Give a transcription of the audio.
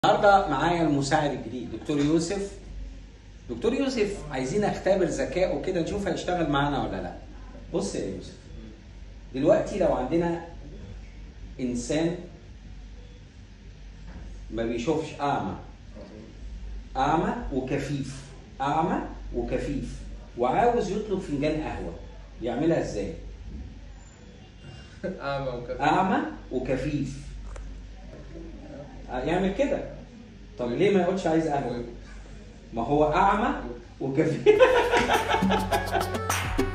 النهارده معايا المساعد الجديد دكتور يوسف دكتور يوسف عايزين اختبر ذكائه كده نشوف هيشتغل معانا ولا لا بص يا يوسف دلوقتي لو عندنا انسان ما بيشوفش اعمى اعمى وكفيف اعمى وكفيف وعاوز يطلب فنجان قهوه يعملها ازاي اعمى وكفي اعمى وكفيف يعمل كده طب ليه ما يقولش عايز قهوه ما هو اعمى وكفيف